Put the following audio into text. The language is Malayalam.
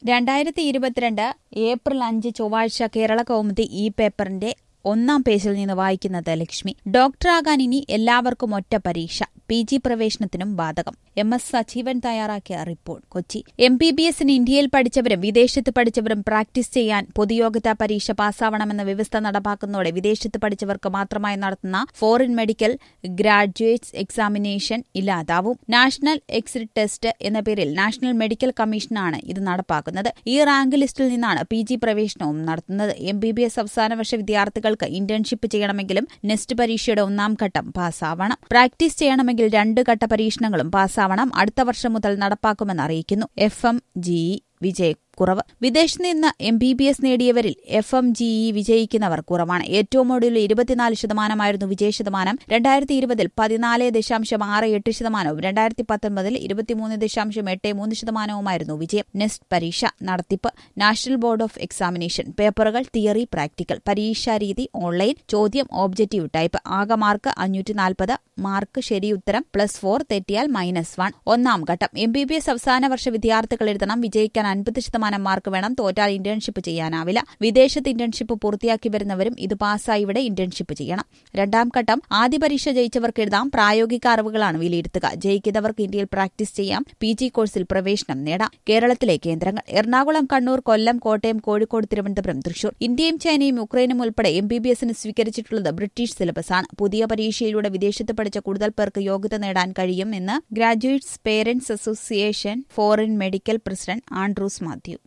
രണ്ടായിരത്തി ഇരുപത്തിരണ്ട് ഏപ്രിൽ അഞ്ച് ചൊവ്വാഴ്ച കേരള കൗമുദി ഈ പേപ്പറിന്റെ ഒന്നാം പേജിൽ നിന്ന് വായിക്കുന്നത് ലക്ഷ്മി ഡോക്ടറാകാൻ ഇനി എല്ലാവർക്കും ഒറ്റ പരീക്ഷ പി ജി പ്രവേശനത്തിനും ബാധകം എം എസ് സജീവൻ തയ്യാറാക്കിയ report Kochi M B B എസിന് ഇന്ത്യയിൽ പഠിച്ചവരും വിദേശത്ത് പഠിച്ചവരും പ്രാക്ടീസ് ചെയ്യാൻ പൊതുയോഗ്യതാ പരീക്ഷ പാസ്സാവണമെന്ന വ്യവസ്ഥ നടപ്പാക്കുന്നതോടെ വിദേശത്ത് പഠിച്ചവർക്ക് മാത്രമായി നടത്തുന്ന ഫോറിൻ മെഡിക്കൽ ഗ്രാജുവേറ്റ്സ് എക്സാമിനേഷൻ ഇല്ലാതാവും നാഷണൽ എക്സിറ്റ് ടെസ്റ്റ് എന്ന പേരിൽ നാഷണൽ മെഡിക്കൽ കമ്മീഷനാണ് ഇത് നടപ്പാക്കുന്നത് ഈ റാങ്ക് ലിസ്റ്റിൽ നിന്നാണ് പി ജി പ്രവേശനവും നടത്തുന്നത് എം ബി ബി എസ് അവസാന വർഷ വിദ്യാർത്ഥികൾക്ക് ഇന്റേൺഷിപ്പ് ചെയ്യണമെങ്കിലും നെസ്റ്റ് പരീക്ഷയുടെ ഒന്നാം ഘട്ടം പാസ്സാവണം പ്രാക്ടീസ് ചെയ്യണമെങ്കിൽ രണ്ട് ഘട്ട പരീക്ഷണങ്ങളും പാസ്സാവണം അടുത്ത വർഷം മുതൽ നടപ്പാക്കുമെന്ന് അറിയിക്കുന്നു എഫ് എം ജി വിജയക്കുറവ് വിദേശത്ത് നിന്ന് എം ബി ബി എസ് നേടിയവരിൽ എഫ് എം ജി ഇ വിജയിക്കുന്നവർ കുറവാണ് ഏറ്റവും ഒടുവിൽ ഇരുപത്തിനാല് ശതമാനമായിരുന്നു വിജയ ശതമാനം രണ്ടായിരത്തി ഇരുപതിൽ പതിനാല് ദശാംശം ആറ് എട്ട് ശതമാനവും രണ്ടായിരത്തി പത്തൊൻപതിൽ ഇരുപത്തിമൂന്ന് ദശാംശം എട്ട് മൂന്ന് ശതമാനവുമായിരുന്നു വിജയം നെസ്റ്റ് പരീക്ഷ നടത്തിപ്പ് നാഷണൽ ബോർഡ് ഓഫ് എക്സാമിനേഷൻ പേപ്പറുകൾ തിയറി പ്രാക്ടിക്കൽ പരീക്ഷാ രീതി ഓൺലൈൻ ചോദ്യം ഓബ്ജക്റ്റീവ് ടൈപ്പ് ആകെ മാർക്ക് അഞ്ഞൂറ്റി നാൽപ്പത് മാർക്ക് ശരിയുത്തരം പ്ലസ് ഫോർ തെറ്റിയാൽ മൈനസ് വൺ ഒന്നാം ഘട്ടം എം ബി ബി എസ് അവസാന വർഷ വിദ്യാർത്ഥികൾ എഴുതണം വിജയിക്കാൻ അൻപത് ശതമാനം മാർക്ക് വേണം തോറ്റാൽ ഇന്റേൺഷിപ്പ് ചെയ്യാനാവില്ല വിദേശത്ത് ഇന്റേൺഷിപ്പ് പൂർത്തിയാക്കി വരുന്നവരും ഇത് പാസ്സായി ഇവിടെ ഇന്റേൺഷിപ്പ് ചെയ്യണം രണ്ടാം ഘട്ടം ആദ്യ പരീക്ഷ ജയിച്ചവർക്ക് എഴുതാം പ്രായോഗിക അറിവുകളാണ് വിലയിരുത്തുക ജയിക്കുന്നവർക്ക് ഇന്ത്യയിൽ പ്രാക്ടീസ് ചെയ്യാം പി ജി കോഴ്സിൽ പ്രവേശനം നേടാം കേരളത്തിലെ കേന്ദ്രങ്ങൾ എറണാകുളം കണ്ണൂർ കൊല്ലം കോട്ടയം കോഴിക്കോട് തിരുവനന്തപുരം തൃശൂർ ഇന്ത്യയും ചൈനയും യുക്രൈനും ഉൾപ്പെടെ എം ബി ബി എസിന് സ്വീകരിച്ചിട്ടുള്ളത് ബ്രിട്ടീഷ് സിലബസാണ് പുതിയ പരീക്ഷയിലൂടെ വിദേശത്ത് പഠിച്ച കൂടുതൽ പേർക്ക് യോഗ്യത നേടാൻ കഴിയും എന്ന് graduates parents association foreign medical president Andrews Mathew